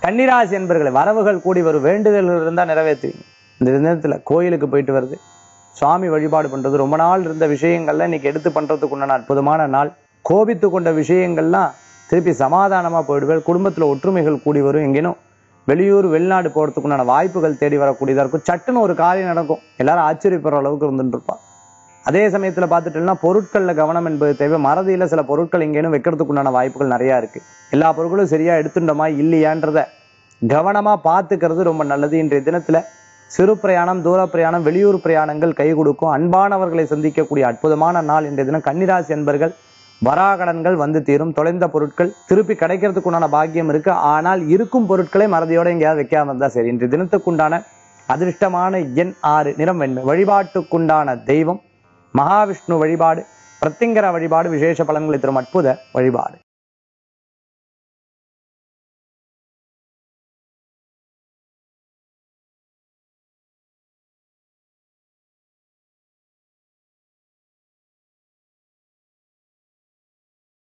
கன்னிராசி என்பர்களை வரவுகள் கூடி வரும் வேண்டுதல்கள் இருந்தா நிறைவேற்றுவீங்க இந்த தினத்துல கோயிலுக்கு போயிட்டு வருது சுவாமி வழிபாடு பண்றது ரொம்ப நாள் இருந்த விஷயங்கள்ல இன்னைக்கு எடுத்து பண்றதுக்கு உண்டான அற்புதமான நாள் கோபித்து கொண்ட விஷயங்கள்லாம் திருப்பி சமாதானமா போயிடுவேன் குடும்பத்துல ஒற்றுமைகள் கூடி வரும் எங்கேனும் வெளியூர் வெளிநாடு போறதுக்குண்டான வாய்ப்புகள் தேடி வரக்கூடியதா இருக்கும் சட்டுன்னு ஒரு காரியம் நடக்கும் எல்லாரும் ஆச்சரியப்படுற அளவுக்கு இருந்துட்டு இருப்பா அதே சமயத்துல பார்த்துட்டோம்னா பொருட்கள்ல கவனம் என்பது தேவை மறதியில சில பொருட்கள் எங்கேனும் வைக்கிறதுக்கு உண்டான வாய்ப்புகள் நிறைய இருக்கு எல்லா பொருட்களும் சரியா எடுத்துட்டோமா இல்லையான்றத கவனமா பார்த்துக்கிறது ரொம்ப நல்லது இன்றைய தினத்துல சிறு பிரயாணம் தூர பிரயாணம் வெளியூர் பிரயாணங்கள் கை கொடுக்கும் அன்பானவர்களை சந்திக்கக்கூடிய அற்புதமான நாள் இன்றைய தினம் கன்னிராசி என்பர்கள் வராகடன்கள் வந்து தீரும் தொலைந்த பொருட்கள் திருப்பி கிடைக்கிறதுக்கு உண்டான பாக்கியம் இருக்கு ஆனால் இருக்கும் பொருட்களை மறதியோட எங்கேயாவது வைக்காம இருந்தா சரி இன்றைய தினத்துக்குண்டான அதிர்ஷ்டமான எண் ஆறு நிறம் வெண்மை வழிபாட்டுக்குண்டான தெய்வம் மகாவிஷ்ணு வழிபாடு பிரத்திங்கர வழிபாடு விசேஷ பலன்களை தரும் அற்புத வழிபாடு